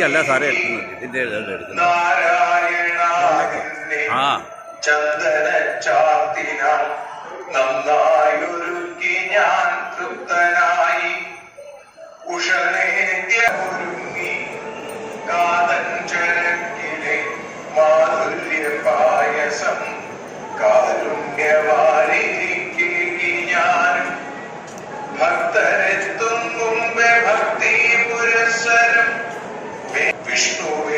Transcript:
ഇതിലേക്കല്ല സാറേ എടുക്കുന്നത് ഇതിന്റെ ഇതാണ് എടുക്കുന്നത് നാരായണാവിന്റെ ആ ചന്ദന ചാത്തിനാൽ നന്നായൊരുക്കി ഞാൻ തൃപ്തനായി ഉഷനേദ്യ ഒരുങ്ങി കാതഞ്ചരക്കിലെ മാധുര്യ പായസം കാരുണ്യവാരിക്ക് ഞാനും ഭക്തരെത്തും മുമ്പേ ഭക്തി പുരസ്സരം വിഷ്ണു